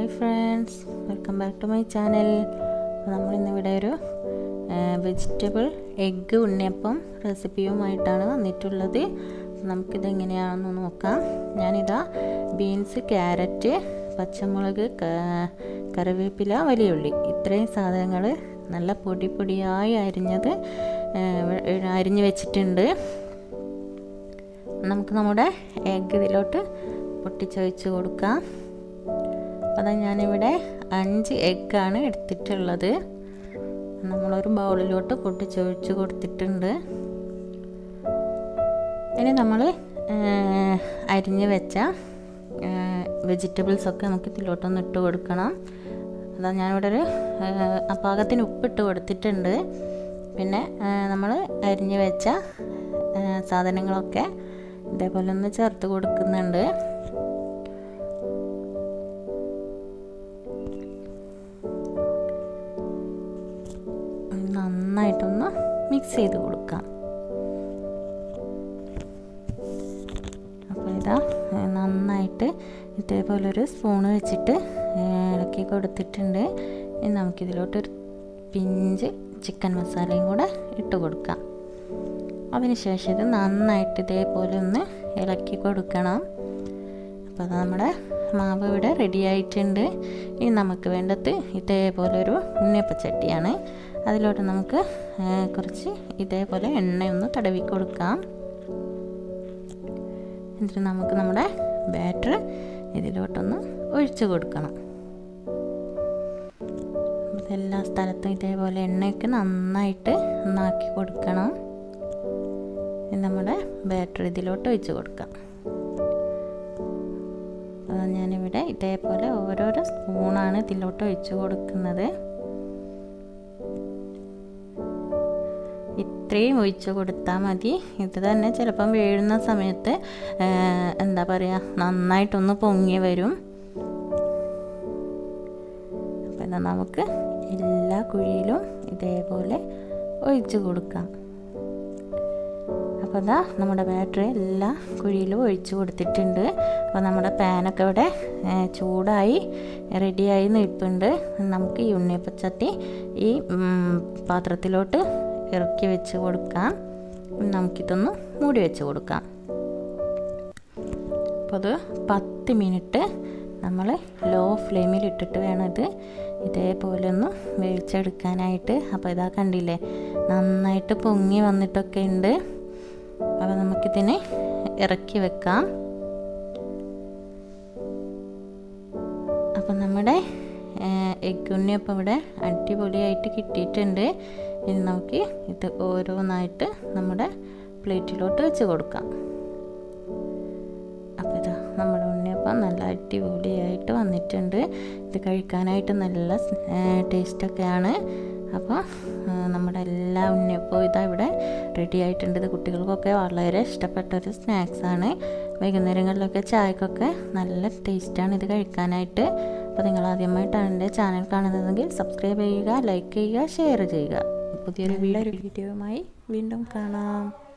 hi friends welcome back to my channel നമ്മളിന്നിവിടെ ഒരു vegetable egg ഉണ്ണിയപ്പം റെസിപ്പിയുമായിട്ടാണ് വന്നിട്ടുള്ളത് നമുക്കിത് എങ്ങനെയാണെന്ന് നോക്കാം ഞാനിതാ ബീൻസ് ക്യാരറ്റ് പച്ചമുളക് കറിവേപ്പില വലിയ ഉള്ളി ഇത്രയും സാധനങ്ങൾ നല്ല പൊടി പൊടിയായി അരിഞ്ഞത് അരിഞ്ഞ് വെച്ചിട്ടുണ്ട് നമുക്ക് നമ്മുടെ എഗ്ഗ് ഇതിലോട്ട് പൊട്ടിച്ചൊഴിച്ച് കൊടുക്കാം അതാ ഞാനിവിടെ അഞ്ച് എഗ്ഗാണ് എടുത്തിട്ടുള്ളത് നമ്മളൊരു ബൗളിലോട്ട് പൊട്ടിച്ചൊഴിച്ച് കൊടുത്തിട്ടുണ്ട് ഇനി നമ്മൾ അരിഞ്ഞ് വെച്ച വെജിറ്റബിൾസൊക്കെ നമുക്ക് ഇതിലോട്ടൊന്ന് ഇട്ട് കൊടുക്കണം അതാ ഞാനിവിടെ ഒരു പാകത്തിന് ഉപ്പിട്ട് കൊടുത്തിട്ടുണ്ട് പിന്നെ നമ്മൾ അരിഞ്ഞ് വെച്ച സാധനങ്ങളൊക്കെ ഇതേപോലെ ഒന്ന് ചേർത്ത് കൊടുക്കുന്നുണ്ട് നന്നായിട്ടൊന്ന് മിക്സ് ചെയ്ത് കൊടുക്കാം അപ്പോൾ ഇതാ നന്നായിട്ട് ഇതേപോലൊരു സ്പൂണ് വെച്ചിട്ട് ഇളക്കി കൊടുത്തിട്ടുണ്ട് ഇനി നമുക്കിതിലോട്ടൊരു പിഞ്ച് ചിക്കൻ മസാലയും കൂടെ ഇട്ട് കൊടുക്കാം അതിനുശേഷം ഇത് നന്നായിട്ട് ഇതേപോലെ ഒന്ന് ഇളക്കി കൊടുക്കണം അപ്പോൾ അത് നമ്മുടെ മാവ് ഇവിടെ റെഡി ആയിട്ടുണ്ട് ഇനി നമുക്ക് വേണ്ടത് ഇതേപോലെ ഒരു ഉണ്ണിയപ്പച്ചട്ടിയാണ് അതിലോട്ട് നമുക്ക് കുറച്ച് ഇതേപോലെ എണ്ണയൊന്ന് തടവി കൊടുക്കാം എന്നിട്ട് നമുക്ക് നമ്മുടെ ബാറ്റർ ഇതിലോട്ടൊന്ന് ഒഴിച്ചു കൊടുക്കണം എല്ലാ സ്ഥലത്തും ഇതേപോലെ എണ്ണയൊക്കെ നന്നായിട്ട് ഒന്നാക്കി കൊടുക്കണം നമ്മുടെ ബാറ്റർ ഇതിലോട്ട് ഒഴിച്ച് കൊടുക്കാം അത് ഞാനിവിടെ ഇതേപോലെ ഓരോരോ സ്പൂണാണ് ഇതിലോട്ട് ഒഴിച്ച് കൊടുക്കുന്നത് ഇത്രയും ഒഴിച്ച് കൊടുത്താൽ മതി ഇത് തന്നെ ചിലപ്പം വീഴുന്ന സമയത്ത് എന്താ പറയുക നന്നായിട്ടൊന്ന് പൊങ്ങി വരും അപ്പം എന്നാൽ നമുക്ക് എല്ലാ കുഴിയിലും ഇതേപോലെ ഒഴിച്ച് കൊടുക്കാം അപ്പോൾ അതാ നമ്മുടെ ബാറ്ററി എല്ലാ കുഴിയിലും ഒഴിച്ചു കൊടുത്തിട്ടുണ്ട് അപ്പോൾ നമ്മുടെ പാനൊക്കെ ഇവിടെ ചൂടായി റെഡിയായി നിൽപ്പുണ്ട് നമുക്ക് ഈ ഉണ്ണിയപ്പച്ചട്ടി ഈ പാത്രത്തിലോട്ട് ഇറക്കി വെച്ച് കൊടുക്കാം നമുക്കിതൊന്ന് മൂടി വെച്ച് കൊടുക്കാം അപ്പോൾ അത് പത്ത് മിനിറ്റ് നമ്മൾ ലോ ഫ്ലെയിമിൽ ഇട്ടിട്ട് വേണം ഇത് ഇതേപോലെ ഒന്ന് വേവിച്ചെടുക്കാനായിട്ട് അപ്പോൾ ഇതാ കണ്ടില്ലേ നന്നായിട്ട് പൊങ്ങി വന്നിട്ടൊക്കെ ഉണ്ട് അപ്പോൾ നമുക്കിതിനെ ഇറക്കി വെക്കാം അപ്പം നമ്മുടെ എഗ് ഉണ്ണിയപ്പം ഇവിടെ അടിപൊളിയായിട്ട് കിട്ടിയിട്ടുണ്ട് ഇനി നമുക്ക് ഇത് ഓരോന്നായിട്ട് നമ്മുടെ പ്ലേറ്റിലോട്ട് വെച്ച് കൊടുക്കാം അപ്പോൾ ഇതാ നമ്മുടെ ഉണ്ണിയപ്പം നല്ല അടിപൊളിയായിട്ട് വന്നിട്ടുണ്ട് ഇത് കഴിക്കാനായിട്ട് നല്ല ടേസ്റ്റൊക്കെയാണ് അപ്പോൾ നമ്മുടെ എല്ലാ ഉണ്ണിയപ്പവും ഇതാ ഇവിടെ റെഡി ആയിട്ടുണ്ട് ഇത് കുട്ടികൾക്കൊക്കെ വളരെ ഇഷ്ടപ്പെട്ട ഒരു സ്നാക്സാണ് വൈകുന്നേരങ്ങളിലൊക്കെ ചായക്കൊക്കെ നല്ല ടേസ്റ്റാണ് ഇത് കഴിക്കാനായിട്ട് അപ്പോൾ നിങ്ങൾ ആദ്യമായിട്ടാണ് എൻ്റെ ചാനൽ കാണുന്നതെങ്കിൽ സബ്സ്ക്രൈബ് ചെയ്യുക ലൈക്ക് ചെയ്യുക ഷെയർ ചെയ്യുക പുതിയൊരു വീഡിയോയുമായി വീണ്ടും കാണാം